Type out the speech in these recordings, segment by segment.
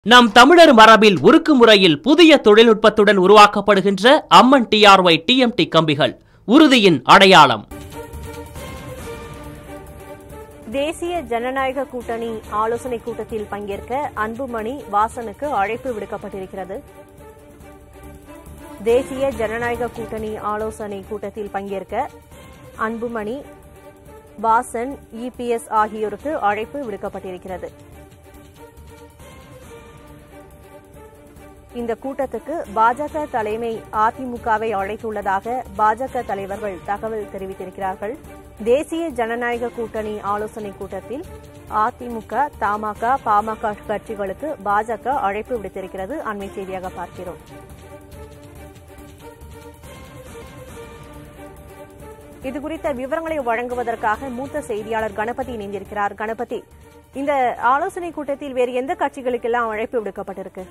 நம் தமிழர் மரபில் உருக்கு முறையில் புதிய தொழில்நுட்பத்துடன் உருவாக்கப்படுகின்ற அம்மன் டிஆர்ஒய் டிஎம்டி கம்பிகள் உறுதியின் அடையாளம் தேசிய ஜனநாயக கூட்டணி ஆலோசனை கூட்டத்தில் பங்கேற்க அன்புமணி வாசனுக்கு அழைப்பு விடுக்கப்பட்டிருக்கிறது தேசிய ஜனநாயக கூட்டணி ஆலோசனை கூட்டத்தில் பங்கேற்க அன்புமணி வாசன் இபிஎஸ் ஆகியோருக்கு அழைப்பு விடுக்கப்பட்டிருக்கிறது இந்த கூட்டத்துக்கு பாஜக தலைமை அதிமுகவை அழைத்துள்ளதாக பாஜக தலைவர்கள் தகவல் தெரிவித்திருக்கிறார்கள் தேசிய ஜனநாயக கூட்டணி ஆலோசனை கூட்டத்தில் அதிமுக தமாக பாமக கட்சிகளுக்கு பாஜக அழைப்பு விடுத்திருக்கிறது அண்மை செய்தியாக பார்க்கிறோம் இதுகுறித்த விவரங்களை வழங்குவதற்காக மூத்த செய்தியாளர் கணபதி இணைந்திருக்கிறார் கணபதி இந்த ஆலோசனை கூட்டத்தில் வேறு எந்த கட்சிகளுக்கெல்லாம் அழைப்பு விடுக்கப்பட்டிருக்கு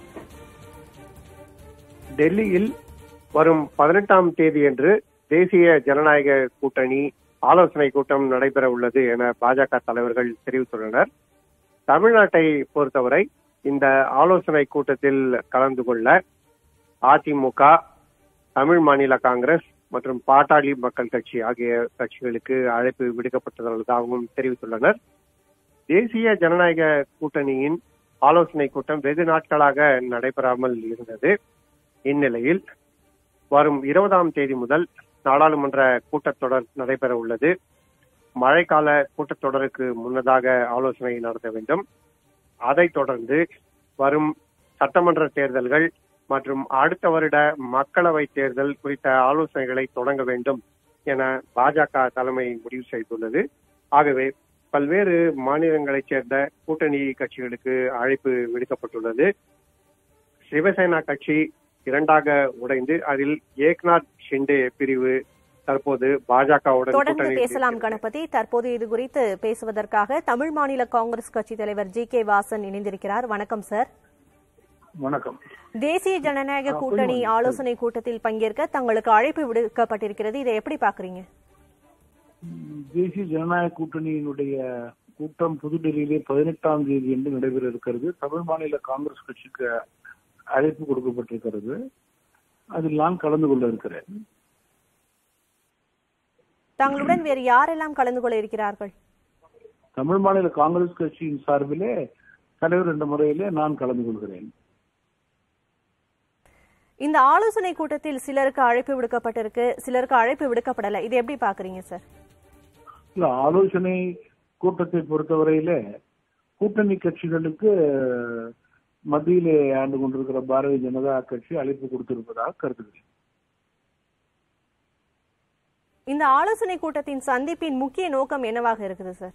டெல்லியில் வரும் பதினெட்டாம் தேதியன்று தேசிய ஜனநாயக கூட்டணி ஆலோசனை கூட்டம் நடைபெற உள்ளது என பாஜக தலைவர்கள் தெரிவித்துள்ளனர் தமிழ்நாட்டை பொறுத்தவரை இந்த ஆலோசனை கூட்டத்தில் கலந்து கொள்ள அதிமுக தமிழ் மாநில காங்கிரஸ் மற்றும் பாட்டாளி மக்கள் கட்சி ஆகிய கட்சிகளுக்கு அழைப்பு விடுக்கப்பட்டுள்ளதாகவும் தெரிவித்துள்ளனர் தேசிய ஜனநாயக கூட்டணியின் ஆலோசனை கூட்டம் வெகு நாட்களாக நடைபெறாமல் இருந்தது இந்நிலையில் வரும் இருபதாம் தேதி முதல் நாடாளுமன்ற கூட்டத்தொடர் நடைபெற உள்ளது மழைக்கால கூட்டத்தொடருக்கு முன்னதாக ஆலோசனை நடத்த வேண்டும் அதைத் தொடர்ந்து வரும் சட்டமன்ற தேர்தல்கள் மற்றும் அடுத்த வருட மக்களவை தேர்தல் குறித்த ஆலோசனைகளை தொடங்க வேண்டும் என பாஜக தலைமை முடிவு செய்துள்ளது ஆகவே பல்வேறு மாநிலங்களைச் சேர்ந்த கூட்டணி கட்சிகளுக்கு அழைப்பு விடுக்கப்பட்டுள்ளது சிவசேனா கட்சி இரண்டாக உடைந்து அதில் ஏக்நாத் ஷிண்டே பிரிவு தற்போது பாஜகவுடன் தொடர்ந்து கூட்டணி பேசலாம் கணபதி தற்போது இது குறித்து பேசுவதற்காக தமிழ் மாநில காங்கிரஸ் கட்சி தலைவர் ஜி கே வாசன் இணைந்திருக்கிறார் வணக்கம் சார் வணக்கம் தேசிய ஜனநாயக கூட்டணி ஆலோசனை கூட்டத்தில் பங்கேற்க தங்களுக்கு அழைப்பு விடுக்கப்பட்டிருக்கிறது இதை எப்படி பாக்குறீங்க ம், தேசிய ஜனநாயக கூட்டணியினுடைய கூட்டம் புதுடெல்லியிலே பதினெட்டாம் தேதி என்று நடைபெற இருக்கிறது தமிழ் மாநில காங்கிரஸ் கட்சிக்கு அழைப்பு கொடுக்கப்பட்டிருக்கிறது அதில் நான் கலந்து கொள்ள இருக்கிறேன் தங்களுடன் வேறு யாரெல்லாம் கலந்து கொள்ள இருக்கிறார்கள் தமிழ் மாநில காங்கிரஸ் கட்சியின் சார்பிலே தலைவர் என்ற முறையிலே நான் கலந்து கொள்கிறேன் இந்த ஆலோசனை கூட்டத்தில் சிலருக்கு அழைப்பு விடுக்கப்பட்டிருக்கு சிலருக்கு அழைப்பு விடுக்கப்படல இது எப்படி பாக்குறீங்க சார் இல்ல ஆலோசனை கூட்டத்தை பொறுத்தவரையிலே கூட்டணி கட்சிகளுக்கு மத்தியிலே ஆண்டு கொண்டிருக்கிற பாரதிய ஜனதா கட்சி அழைப்பு கொடுத்திருப்பதாக கருதுகிறேன் இந்த ஆலோசனை கூட்டத்தின் சந்திப்பின் முக்கிய நோக்கம் என்னவாக இருக்குது சார்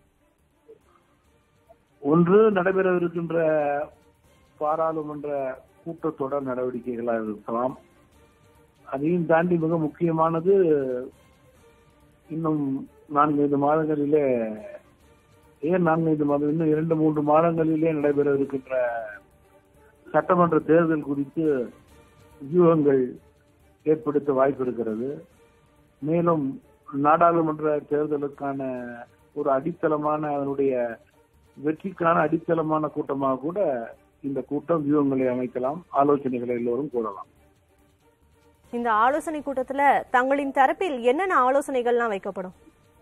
ஒன்று நடைபெறவிருக்கின்ற பாராளுமன்ற கூட்டத்தொடர் நடவடிக்கைகளாக இருக்கலாம் அதையும் தாண்டி மிக முக்கியமானது இன்னும் நான்கைந்து மாதங்களிலே ஏன் நான்கைந்து மாதம் இன்னும் இரண்டு மூன்று மாதங்களிலே நடைபெற இருக்கின்ற சட்டமன்ற தேர்தல் குறித்து வியூகங்கள் ஏற்படுத்த வாய்ப்பு இருக்கிறது மேலும் நாடாளுமன்ற தேர்தலுக்கான ஒரு அடித்தளமான அதனுடைய வெற்றிக்கான அடித்தளமான கூட்டமாக கூட இந்த கூட்டம் வியூகங்களை அமைக்கலாம் ஆலோசனைகளை எல்லோரும் கூறலாம் இந்த ஆலோசனை கூட்டத்துல தங்களின் தரப்பில் என்னென்ன ஆலோசனைகள்லாம் வைக்கப்படும்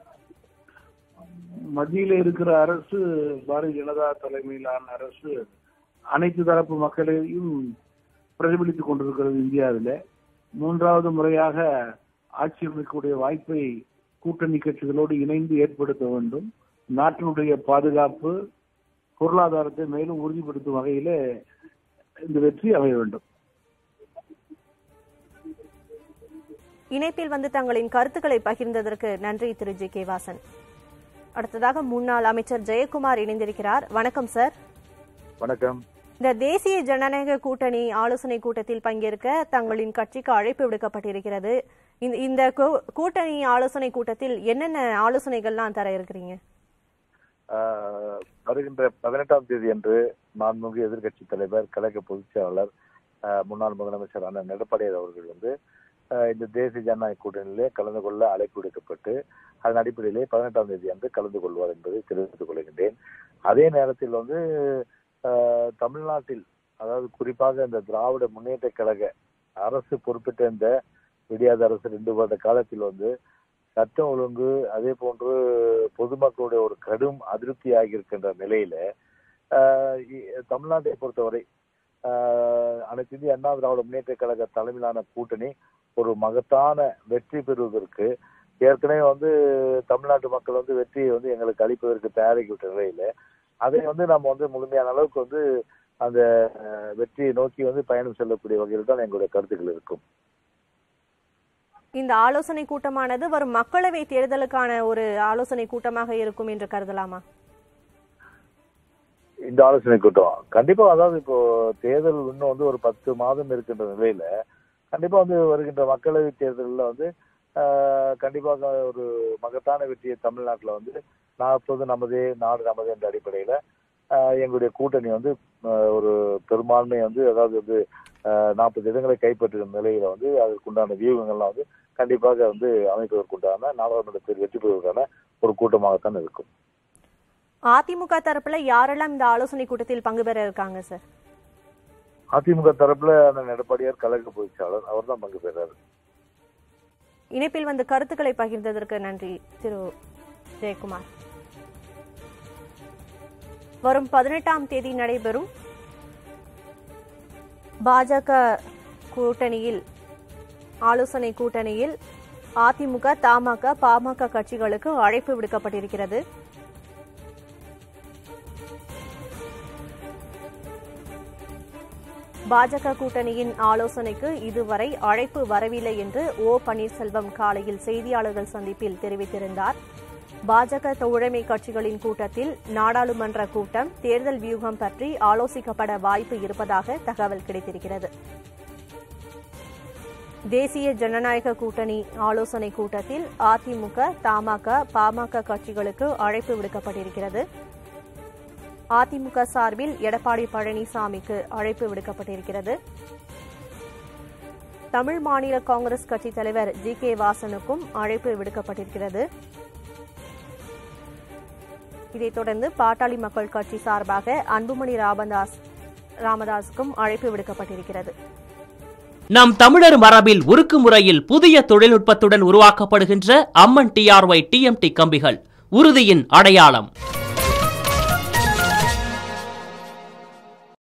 மத்தியில இருக்கிற அரசு பாரதிய ஜனதா தலைமையிலான அரசு அனைத்து தரப்பு மக்களையும் பிரதிபலித்துக் கொண்டிருக்கிறது இந்தியாவில மூன்றாவது முறையாக ஆட்சி அமைக்கக்கூடிய வாய்ப்பை கூட்டணி கட்சிகளோடு இணைந்து ஏற்படுத்த வேண்டும் நாட்டினுடைய பாதுகாப்பு பொருளாதாரத்தை மேலும் உறுதிப்படுத்தும் வகையிலே இந்த வெற்றி அமைய வேண்டும் இணைப்பில் வந்து தங்களின் கருத்துக்களை பகிர்ந்ததற்கு நன்றி திரு ஜி கே வாசன் அடுத்ததாக முன்னாள் அமைச்சர் ஜெயக்குமார் இணைந்திருக்கிறார் வணக்கம் சார் வணக்கம் இந்த தேசிய ஜனநாயக கூட்டணி ஆலோசனை கூட்டத்தில் பங்கேற்க தங்களின் கட்சிக்கு அழைப்பு விடுக்கப்பட்டிருக்கிறது இந்த- இந்த கூ- கூட்டணி ஆலோசனை கூட்டத்தில் என்னென்ன ஆலோசனைகள்லாம் தர இருக்கிறீங்க ஆஹ், வருகின்ற பதினெட்டாம் தேதி அன்று மாண்புமிகு எதிர்க்கட்சி தலைவர் கழக பொதுச் செயலாளர் ஆஹ், முன்னாள் முதலமைச்சர் அண்ணன் எடப்பாடியார் அவர்கள் வந்து ஆஹ், இந்த தேசிய ஜனநாயக கூட்டணியிலே கலந்து கொள்ள அழைப்பு விடுக்கப்பட்டு அதன் அடிப்படையிலே பதினெட்டாம் தேதி அன்று கலந்து கொள்வார் என்பதை தெரிவித்துக் கொள்கின்றேன் அதே நேரத்தில் வந்து ஆஹ், தமிழ்நாட்டில் அதாவது குறிப்பாக இந்த திராவிட முன்னேற்ற கழக அரசு பொறுப்பிட்ட இந்த விடியாத அரசு ரெண்டு வருட காலத்தில் வந்து சட்டம் ஒழுங்கு அதே போன்று பொதுமக்களுடைய ஒரு கடும் அதிருப்தி ஆகியிருக்கின்ற நிலையில ஆஹ், இ- தமிழ்நாட்டை பொறுத்தவரை ஆஹ், அனைத்து இந்திய அண்ணா திராவிட முன்னேற்ற கழக தலைமையிலான கூட்டணி ஒரு மகத்தான வெற்றி பெறுவதற்கு ஏற்கனவே வந்து தமிழ்நாட்டு மக்கள் வந்து வெற்றியை வந்து எங்களுக்கு அளிப்பதற்கு தயாரிக்கிவிட்ட நிலையில அதை வந்து நம்ம வந்து முழுமையான அளவுக்கு வந்து அந்த அஹ், வெற்றியை நோக்கி வந்து பயணம் செல்லக்கூடிய வகையில் தான் எங்களுடைய கருத்துக்கள் இருக்கும் இந்த ஆலோசனை கூட்டமானது வரும் மக்களவை தேர்தலுக்கான ஒரு ஆலோசனை கூட்டமாக இருக்கும் என்று கருதலாமா இந்த ஆலோசனை கூட்டம் கண்டிப்பா அதாவது இப்போ தேர்தல் இன்னும் வந்து ஒரு பத்து மாதம் இருக்கின்ற நிலையில கண்டிப்பா வந்து வருகின்ற மக்களவை தேர்தலில் வந்து ஆஹ், கண்டிப்பாக ஒரு மகத்தான வெற்றியை தமிழ்நாட்டில் வந்து நாற்பது நமதே நாடு நமதே என்ற அடிப்படையில ஆஹ், எங்களுடைய கூட்டணி வந்து ஆஹ், ஒரு பெரும்பான்மை வந்து அதாவது வந்து நாற்பது இடங்களை கைப்பற்றுகிற நிலையில வந்து அதற்குண்டான வியூகங்கள்லாம் வந்து கண்டிப்பாக வந்து அமைப்பதற்குண்டான நாடாளுமன்ற தேர்தல் வெற்றி பெறுவதற்கான ஒரு கூட்டமாகத்தான் இருக்கும் அதிமுக தரப்புல யாரெல்லாம் இந்த ஆலோசனை கூட்டத்தில் பங்கு பெற இருக்காங்க சார் அதிமுக தரப்புல அண்ணன் எடப்பாடியார் கழக பொதுச்சாளர் அவர் தான் பங்கு பெறாரு இணைப்பில் வந்து கருத்துக்களை பகிர்ந்ததற்கு நன்றி திரு ஜெயக்குமார் வரும் பதினெட்டாம் தேதி நடைபெறும் பாஜக கூட்டணியில் ஆலோசனை கூட்டணியில் அதிமுக தமாக பாமக கட்சிகளுக்கு அழைப்பு விடுக்கப்பட்டிருக்கிறது பாஜக கூட்டணியின் ஆலோசனைக்கு இதுவரை அழைப்பு வரவில்லை என்று ஓ பன்னீர்செல்வம் காலையில் செய்தியாளர்கள் சந்திப்பில் தெரிவித்திருந்தார் பாஜக தோழமை கட்சிகளின் கூட்டத்தில் நாடாளுமன்ற கூட்டம் தேர்தல் வியூகம் பற்றி ஆலோசிக்கப்பட வாய்ப்பு இருப்பதாக தகவல் கிடைத்திருக்கிறது தேசிய ஜனநாயக கூட்டணி ஆலோசனை கூட்டத்தில் அதிமுக தமாக பாமக கட்சிகளுக்கு அழைப்பு விடுக்கப்பட்டிருக்கிறது அதிமுக சார்பில் எடப்பாடி பழனிசாமிக்கு அழைப்பு விடுக்கப்பட்டிருக்கிறது தமிழ் மாநில காங்கிரஸ் கட்சித் தலைவர் ஜி கே வாசனுக்கும் அழைப்பு விடுக்கப்பட்டிருக்கிறது இதைத் தொடர்ந்து பாட்டாளி மக்கள் கட்சி சார்பாக அன்புமணி ராமதாஸ் ராமதாஸுக்கும் அழைப்பு விடுக்கப்பட்டிருக்கிறது நம் தமிழர் மரபில் உருக்கு முறையில் புதிய தொழில்நுட்பத்துடன் உருவாக்கப்படுகின்ற அம்மன் டிஆர்ஒய் டிஎம்டி கம்பிகள் உறுதியின் அடையாளம்